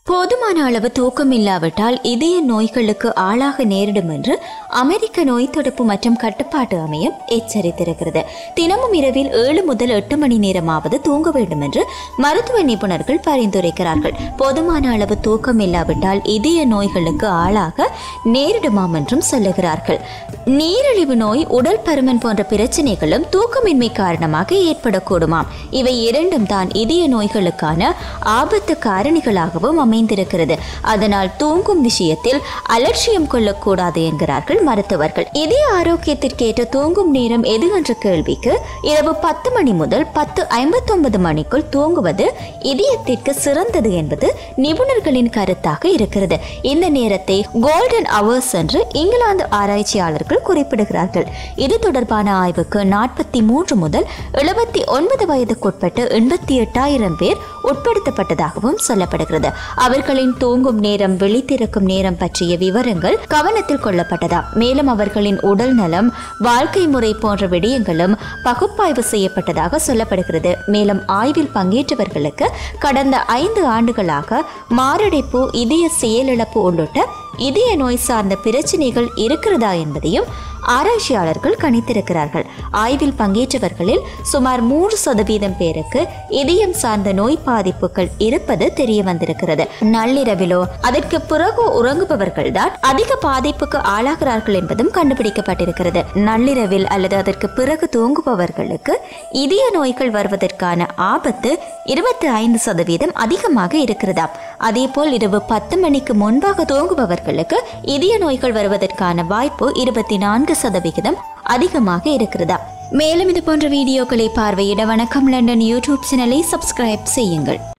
போதுமான அளவு தூக்கம் இல்லாவிட்டால் இதய நோய்களுக்கு ஆளாக நேரிடும் என்று அமெரிக்க நோய் தடுப்பு மற்றும் கட்டுப்பாட்டு அமையம் எச்சரித்திருக்கிறது தினமும் இரவில் ஏழு முதல் எட்டு மணி நேரமாவது தூங்க வேண்டும் என்று மருத்துவ நிபுணர்கள் பரிந்துரைக்கிறார்கள் போதுமான அளவு தூக்கம் இல்லாவிட்டால் இதய நோய்களுக்கு ஆளாக நேரிடுமாம் என்றும் சொல்லுகிறார்கள் நீரிழிவு நோய் உடல் பருமன் போன்ற பிரச்சனைகளும் தூக்கமின்மை காரணமாக ஏற்படக்கூடுமாம் இவை இரண்டும் தான் இதய நோய்களுக்கான ஆபத்து காரணிகளாகவும் அமைந்திருக்கிறது அதனால் தூங்கும் விஷயத்தில் அலட்சியம் கொள்ளக்கூடாது என்கிறார்கள் மருத்துவர்கள் இதய ஆரோக்கியத்திற்கேற்ற தூங்கும் நேரம் எது என்ற கேள்விக்கு இரவு பத்து மணி முதல் பத்து ஐம்பத்தொன்பது மணிக்குள் தூங்குவது இதயத்திற்கு சிறந்தது என்பது நிபுணர்களின் கருத்தாக இருக்கிறது இந்த நேரத்தை கோல்டன் அவர்ஸ் என்று இங்கிலாந்து ஆராய்ச்சியாளர்கள் குறிப்பிடுகிறார்கள் இது தொடர்பான ஆய்வுக்கு நாற்பத்தி மூன்று முதல் எழுபத்தி ஒன்பது வயதுக்குட்பட்டு எண்பத்தி எட்டாயிரம் பேர் உட்படுத்தப்பட்டதாகவும் சொல்லப்படுகிறது அவர்களின் தூங்கும் நேரம் விழித்திருக்கும் நேரம் பற்றிய விவரங்கள் கவனத்தில் கொள்ளப்பட்டதா மேலும் அவர்களின் உடல் நலம் வாழ்க்கை முறை போன்ற விடயங்களும் பகுப்பாய்வு செய்யப்பட்டதாக சொல்லப்படுகிறது மேலும் ஆய்வில் பங்கேற்றவர்களுக்கு கடந்த ஐந்து ஆண்டுகளாக மாரடைப்பு இதய செயலிழப்பு உள்ளிட்ட இதய நோய் சார்ந்த பிரச்சனைகள் இருக்கிறதா என்பதையும் ஆராய்ச்சியாளர்கள் கணித்திருக்கிறார்கள் ஆய்வில் பங்கேற்றவர்களில் சுமார் மூன்று சதவீதம் பேருக்கு இதயம் சார்ந்த நோய் பாதிப்புகள் இருப்பது தெரிய வந்திருக்கிறது நள்ளிரவிலோ அதற்கு பிறகு உறங்குபவர்கள் தான் அதிக பாதிப்புக்கு ஆளாகிறார்கள் என்பதும் கண்டுபிடிக்கப்பட்டிருக்கிறது நள்ளிரவில் அல்லது அதற்கு பிறகு தூங்குபவர்களுக்கு இதய நோய்கள் வருவதற்கான ஆபத்து இருபத்தி ஐந்து சதவீதம் அதிகமாக இருக்கிறதாம் அதேபோல் இரவு பத்து மணிக்கு முன்பாக தூங்குபவர்களுக்கு இதய நோய்கள் வருவதற்கான வாய்ப்பு இருபத்தி நான்கு சதவிகிதம் அதிகமாக இருக்கிறதா மேலும் இது போன்ற வீடியோக்களை பார்வையிட வணக்கம் லண்டன் யூடியூப் சேனலை சப்ஸ்கிரைப் செய்யுங்கள்